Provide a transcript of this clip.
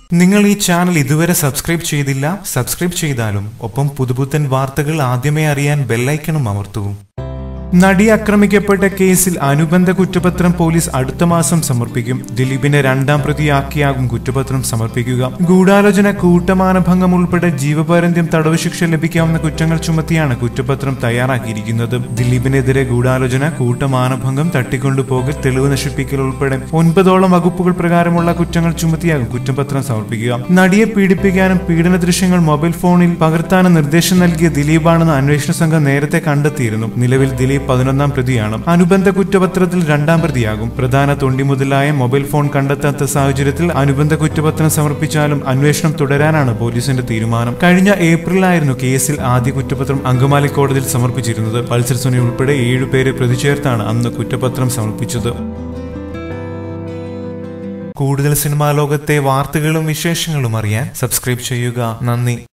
നിങ്ങൾ ഈ ചാനൽ ഇതുവരെ സബ്സ്ക്രൈബ് ചെയ്തില്ല സബ്സ്ക്രൈബ് ചെയ്താലും ഒപ്പം പുതുപുത്തൻ വാർത്തകൾ ആദ്യമേ അറിയാൻ ബെല്ലൈക്കണും അമർത്തൂ നടി ആക്രമിക്കപ്പെട്ട കേസിൽ അനുബന്ധ കുറ്റപത്രം പോലീസ് അടുത്ത മാസം സമർപ്പിക്കും ദിലീപിനെ രണ്ടാം പ്രതിയാക്കിയാകും കുറ്റപത്രം സമർപ്പിക്കുക ഗൂഢാലോചന കൂട്ടമാനഭംഗം ഉൾപ്പെടെ ജീവപര്യന്തം തടവ് ശിക്ഷ ലഭിക്കാവുന്ന കുറ്റങ്ങൾ ചുമത്തിയാണ് കുറ്റപത്രം തയ്യാറാക്കിയിരിക്കുന്നത് ദിലീപിനെതിരെ ഗൂഢാലോചന കൂട്ടമാനഭംഗം തട്ടിക്കൊണ്ടുപോകൽ തെളിവ് നശിപ്പിക്കൽ ഉൾപ്പെടെ ഒൻപതോളം വകുപ്പുകൾ പ്രകാരമുള്ള കുറ്റങ്ങൾ ചുമത്തിയാകും കുറ്റപത്രം സമർപ്പിക്കുക നടിയെ പീഡിപ്പിക്കാനും പീഡന ദൃശ്യങ്ങൾ മൊബൈൽ ഫോണിൽ പകർത്താനും നിർദ്ദേശം നൽകിയ ദിലീപാണെന്ന് അന്വേഷണ സംഘം നേരത്തെ കണ്ടെത്തിയിരുന്നു നിലവിൽ ദിലീപ് പതിനൊന്നാം പ്രതിയാണ് അനുബന്ധ കുറ്റപത്രത്തിൽ രണ്ടാം പ്രതിയാകും പ്രധാന തൊണ്ടി മുതലായ മൊബൈൽ ഫോൺ കണ്ടെത്താത്ത സാഹചര്യത്തിൽ അനുബന്ധ കുറ്റപത്രം സമർപ്പിച്ചാലും അന്വേഷണം തുടരാനാണ് പോലീസിന്റെ തീരുമാനം കഴിഞ്ഞ ഏപ്രിലായിരുന്നു കേസിൽ ആദ്യ കുറ്റപത്രം അങ്കമാലി കോടതിയിൽ സമർപ്പിച്ചിരുന്നത് പൾസർ സുനി ഉൾപ്പെടെ ഏഴുപേരെ പ്രതി ചേർത്താണ് അന്ന് കുറ്റപത്രം സമർപ്പിച്ചത് കൂടുതൽ സിനിമാ ലോകത്തെ വാർത്തകളും വിശേഷങ്ങളും അറിയാൻ സബ്സ്ക്രൈബ് ചെയ്യുക നന്ദി